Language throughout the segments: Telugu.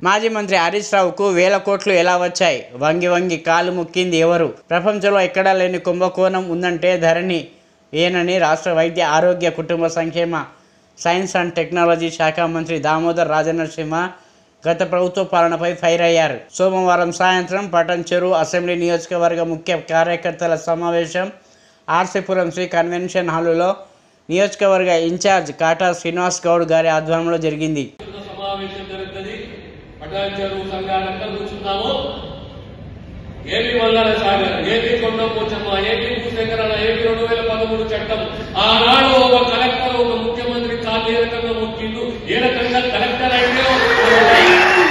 మాజీ మంత్రి హరీష్ రావుకు వేల కోట్లు ఎలా వచ్చాయి వంగి వంగి కాలు ముక్కింది ఎవరు ప్రపంచంలో ఎక్కడా లేని కుంభకోణం ఉందంటే ధరణి ఏనని రాష్ట్ర వైద్య ఆరోగ్య కుటుంబ సంక్షేమ సైన్స్ అండ్ టెక్నాలజీ శాఖ మంత్రి దామోదర్ రాజనరసింహ గత ప్రభుత్వ పాలనపై ఫైర్ అయ్యారు సోమవారం సాయంత్రం పటన్ చెరువు అసెంబ్లీ నియోజకవర్గ ముఖ్య కార్యకర్తల సమావేశం ఆర్సీపురం శ్రీ కన్వెన్షన్ హాలులో నియోజకవర్గ ఇన్ఛార్జ్ కాటా శ్రీనివాస్ గౌడ్ గారి ఆధ్వర్యంలో జరిగింది చిన్న సమావేశం జరుగుతుంది పటాన్ చెరువు సంఘాలంతా కూర్చున్నాము ఏపీ వల్లాల సాగర్ ఏపీ కొండ పోచమ్మ ఏపీ భూసేకరణ ఏపీ రెండు వేల పదమూడు చట్టం ఆనాడు ఒక కలెక్టర్ ఒక ముఖ్యమంత్రి కాలు ఏ రకంగా మొక్కిండు ఏ రకంగా కలెక్టర్ అయితే ఒక-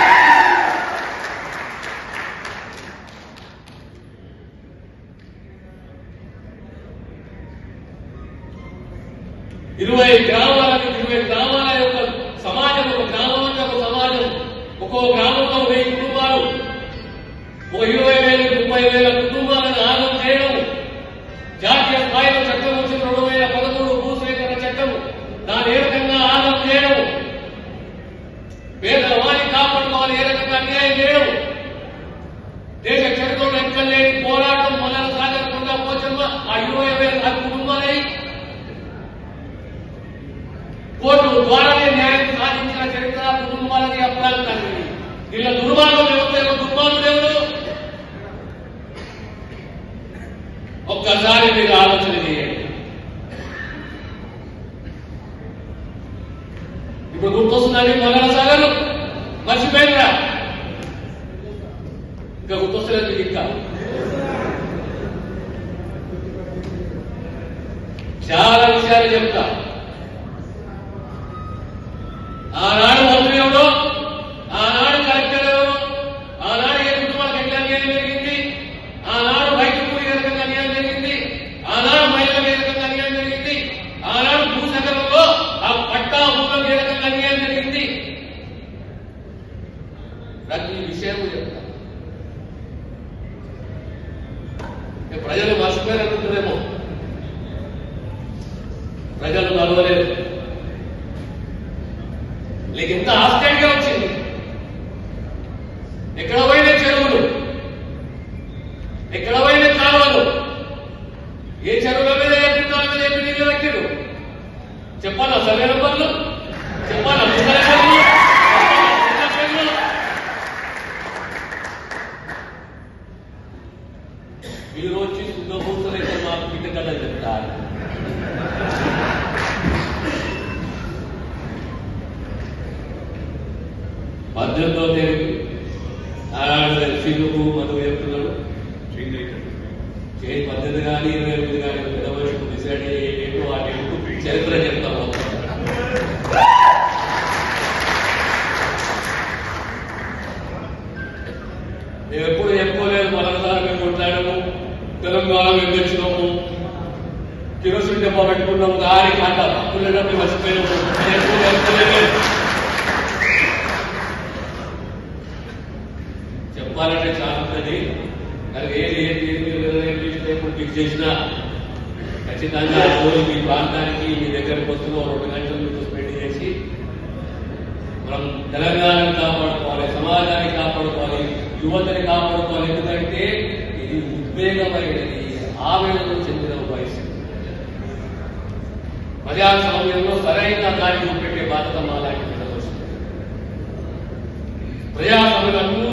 ఇరవై గ్రామాలకు ఇరవై గ్రామాల యొక్క సమాజం ఒక గ్రామం అంటే ఒక సమాజం ఒక్కో గ్రామంలో వెయ్యి కుటుంబాలు ఒక ఇరవై వేల ముప్పై వేల కుటుంబాలను ఆగం చేయడం జాతీయ స్థాయిలో చట్టం వచ్చిన రెండు వేల పదమూడు భూసేకరణ చట్టం దాని ఏ రకంగా ఆగం చేయడం పేదవారిని కాపాడుకోవాలి ఏ రకంగా అన్యాయం చేయడం దేశ చరిత్రలో ఎక్కడ లేని పోరాటం మొదలు సాగకుండా పోచమ్మ ఆ ఇరవై వేల ఆ కుటుంబాలై కోర్టు ద్వారానే న్యాయం సాధించిన చరిత్ర కుటుంబాలకి అప్రాంతాన్ని వీళ్ళ దుర్మార్గం ఎవరు దుర్మార్గం ఎవరు ఒక్కసారి మీరు ఆలోచన చేయండి ఇప్పుడు గుర్తొస్తున్నది మొదల సాగర్ మర్చిపోయిందిరా ఇంకా గుర్తొస్తలేదు మీకు ఇంకా చాలా విషయాలు చెప్తా ఆనాడు మంత్రి ఎవరు ఆనాడు కలెక్టర్ ఎవరు ఆనాడు ఏ కుటుంబాలకు ఎట్లా అన్యాయం జరిగింది ఆనాడు వైద్యులకు ఏ రకంగా అన్యాయం జరిగింది ఆనాడు మహిళలకు ఏ రకంగా అన్యాయం జరిగింది ఆనాడు భూసగరంలో ఆ పట్టా భూములకు ఏ రకంగా అన్యాయం జరిగింది ప్రతి విషయం చెప్తా ఇక ప్రజలు మర్చిపోయారనుకుంటారేమో ప్రజలు కలవలేదు నీకు ఎంత ఆశ్చర్యంగా వచ్చింది ఎక్కడ పోయిన చెరువులు ఎక్కడ పోయిన కాలువలు ఏ చెరువుల మీద ఏ కుంటాల మీద ఏ నీళ్ళు పెట్టిరు చెప్పాలా సర్వే నంబర్లు చెప్పాలా ముసలి పేర్లు? చెప్పాలా చిన్న పేర్లు? మీరు వచ్చి శుద్ధ పూసలైతే మాకు పిట్ట కథ చెప్తారు పద్దెనిమిదో తేదీ ఆనాడు సిలుకు మధు చెప్తున్నాడు చేయి పద్దెనిమిది కానీ ఇరవై ఎనిమిది కానీ పెద్ద వయసు డిసైడ్ అయ్యేటట్టు వాటి చరిత్ర చెప్తాం మేము ఎప్పుడు చెప్పుకోలేదు మరోసారి మేము కొట్లాడాము తెలంగాణ మేము తెచ్చినాము కిరోసిన్ డబ్బా పెట్టుకున్నాము దానికి అంట హక్కులేనప్పుడు మర్చిపోయినాము నేను ఎప్పుడు చెప్పుకోలేదు చెప్పాలంటే చాలా ఉంటుంది అది ఏది ఏది ఏది ఏది ఎప్పుడు ఫిక్స్ చేసినా ఖచ్చితంగా ఆ రోజు మీ ప్రాంతానికి మీ దగ్గరకు వస్తున్న ఓ రెండు గంటలు మీకు స్పెండ్ చేసి మనం తెలంగాణను కాపాడుకోవాలి సమాజాన్ని కాపాడుకోవాలి యువతని కాపాడుకోవాలి ఎందుకంటే ఇది ఉద్వేగమైనది ఆవేదనకు చెందిన వయసు ప్రజాస్వామ్యంలో సరైన దాన్ని చూపెట్టే బాధ్యత మా లాంటి ప్రజలు ప్రజాస్వామ్యం